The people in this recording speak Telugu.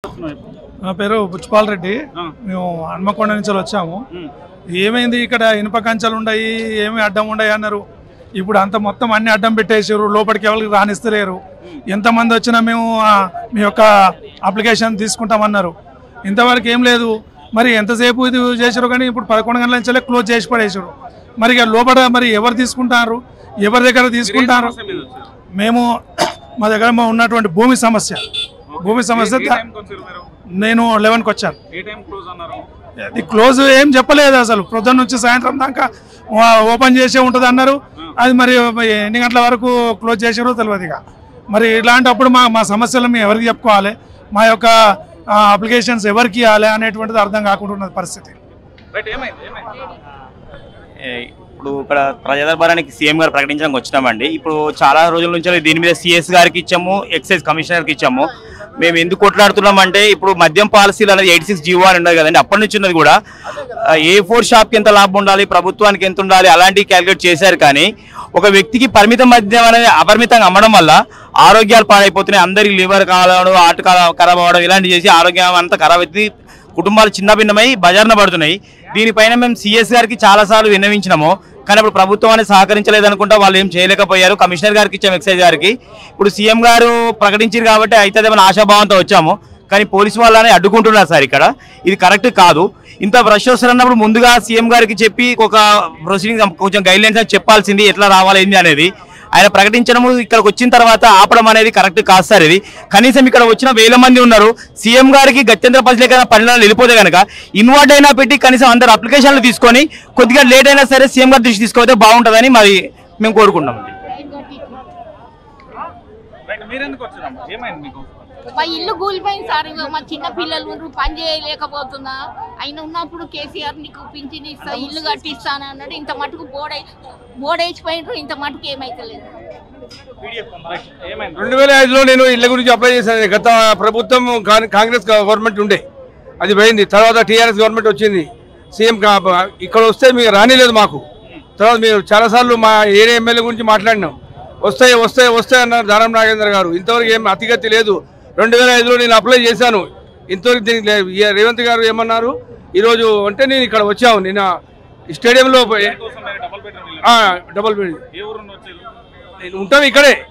నా పేరు బుచ్చిపాల్ రెడ్డి ఆ. మేము హన్మకొండ నుంచి వచ్చాము ఉమ్. ఏమైంది ఇక్కడ ఇనుప కంచెలు ఉండయి ఏమి అడ్డం ఉండయి అన్నారు ఇప్పుడు అంత మొత్తం అన్ని అడ్డం పెట్టేసారు లోపలికి ఎవరికి రానిస్తలేరు ఎంతమంది వచ్చినా మేము ఆ, మీ యొక్క అప్లికేషన్ తీసుకుంటామన్నారు ఇంతవరకు ఏం లేదు మరి ఎంతసేపు ఇది చేసారు కానీ ఇప్పుడు పదకొండు గంటల నుంచి క్లోజ్ చేసి పడేసారు మరి ఇక లోపల మరి ఎవరు తీసుకుంటారు ఎవరి దగ్గర తీసుకుంటారు సమస్య మీద వచ్చారు. మేము మా దగ్గర మా ఉన్నటువంటి భూమి సమస్య భూమి సమస్య ఏ టైంకి వచ్చారు మీరు? నేను లెవెన్కి వచ్చాను ఏ టైం క్లోజ్ అన్నారు అది క్లోజ్ ఏం చెప్పలేదు అసలు ప్రొద్దున నుంచి సాయంత్రం దాకా వా- ఓపెన్ చేసే ఉంటుంది అన్నారు అది మరి ఎన్ని గంటల వరకు క్లోజ్ చేసారో తెలియదు ఇక మరి ఇలాంటప్పుడు మా మా సమస్యలు మేము ఎవరికి చెప్పుకోవాలి మా యొక్క అప్లికేషన్స్ ఎవరికి ఇవ్వాలి అనేటువంటిది అర్థం కాకుండా ఉన్నది పరిస్థితి రైట్ ఏమైంది ఏమైంది ఏ, ఇప్పుడు ఇక్కడ ప్రజాదర్బారానికి సీఎం గారు ప్రకటించడానికి వచ్చినామండి ఇప్పుడు చాలా రోజుల నుంచి దీని మీద సిఎస్ గారికి ఇచ్చాము ఎక్సైజ్ కమిషనర్కి ఇచ్చాము మేము ఎందుకు కొట్లాడుతున్నామంటే ఇప్పుడు మద్యం పాలసీలు అనేది ఎయిటీ సిక్స్ జీవో అని ఉన్నది కదండి అప్పటి నుంచి ఉన్నది కూడా ఏ ఫోర్ షాప్కి ఎంత లాభం ఉండాలి ప్రభుత్వానికి ఎంత ఉండాలి అలాంటివి క్యాలిక్యులేట్ చేశారు కానీ ఒక వ్యక్తికి పరిమిత మద్యం అనేది అపరిమితంగా అమ్మడం వల్ల ఆరోగ్యాలు పాడైపోతున్నాయి అందరికి లివర్ కావడం ఆట ఖరాబ్ అవ్వడం ఇలాంటివి చేసి ఆరోగ్యం అంతా ఖరాబ్ అవుతుంది కుటుంబాలు చిన్న భిన్నమై బజార్న పడుతున్నాయి దీనిపైన మేము సిఎస్ గారికి చాలాసార్లు విన్నవించినాము కానీ ఇప్పుడు ప్రభుత్వం అనేది సహకరించలేదు అనుకుంటా వాళ్ళు ఏం చేయలేకపోయారు కమిషనర్ గారికి ఇచ్చాము ఎక్సైజ్ గారికి ఇప్పుడు సీఎం గారు ప్రకటించారు కాబట్టి అవుతుందేమని ఆశాభావంతో వచ్చాము కానీ పోలీసు వాళ్ళని అడ్డుకుంటున్నారు సార్ ఇక్కడ ఇది కరెక్ట్ కాదు ఇంత రష్ వస్తున్నప్పుడు ముందుగా సీఎం గారికి చెప్పి ఒక ప్రొసీడింగ్ కొంచెం గైడ్ లైన్స్ చెప్పాల్సింది ఎట్లా రావాలి ఏంది అనేది ఆయన ప్రకటించడం ఇక్కడికి వచ్చిన తర్వాత ఆపడం అనేది కరెక్ట్ కాదు సార్ ఇది కనీసం ఇక్కడ వచ్చిన వేల మంది ఉన్నారు సీఎం గారికి గత్యంతర పరిస్థితి పరిణామాలు వెళ్ళిపోతే కనుక ఇన్వర్ట్ అయినా పెట్టి కనీసం అందరు అప్లికేషన్లు తీసుకొని కొద్దిగా లేట్ అయినా సరే సీఎం గారి దృష్టి తీసుకపోతే బాగుంటుందని మరి మేము కోరుకుంటాం రైట్ మీరెందుకు వచ్చారమ్మా ఏమైంది మీకు మా ఇల్లు కూలిపోయింది సార్ ఇగో మా చిన్న పిల్లలు ఉన్నారు, పని చేయలేకపోతున్నా ఆయన ఉన్నప్పుడు కేసీఆర్ నీకు పింఛన్ ఇస్తా ఇల్లు కట్టిస్తాను అన్నాడు ఇంత మటుకు బోర్డు బోర్డు వేసిపోయినారు ఇంత మటుకు ఏమైతలేదు రైట్ ఏమైంది రెండు వేల ఐదులో నేను ఇళ్ళ గురించి అప్లై చేశాను గత ప్రభుత్వం కాన్- కాంగ్రెస్ గవర్నమెంట్ ఉండే అది పోయింది తర్వాత టీఆర్ఎస్ గవర్నమెంట్ వచ్చింది సీఎం కా- ఇక్కడ వస్తే మీకు రానిలేదు మాకు తర్వాత మీరు చాలాసార్లు మా ఏరియా ఎమ్మెల్యే గురించి మాట్లాడినాం వస్తాయి వస్తాయి వస్తాయి అన్నారు దానం నాగేంద్ర గారు ఇంతవరకు ఏం అతిగతి లేదు రెండు వేల ఐదులో నేను అప్లై చేశాను ఇంతవరకు దీనికి లే- ఈ రేవంత్ గారు ఏమన్నారు ఈరోజు అంటే నేను ఇక్కడ వచ్చాము నిన్న స్టేడియంలో కోసం మీరు డబుల్ బెడ్రూమ్ ఇల్లు ఆ, డబుల్ బెడ్ ఏ ఊరు నుండి వచ్చారు నేను ఉంటాను ఇక్కడే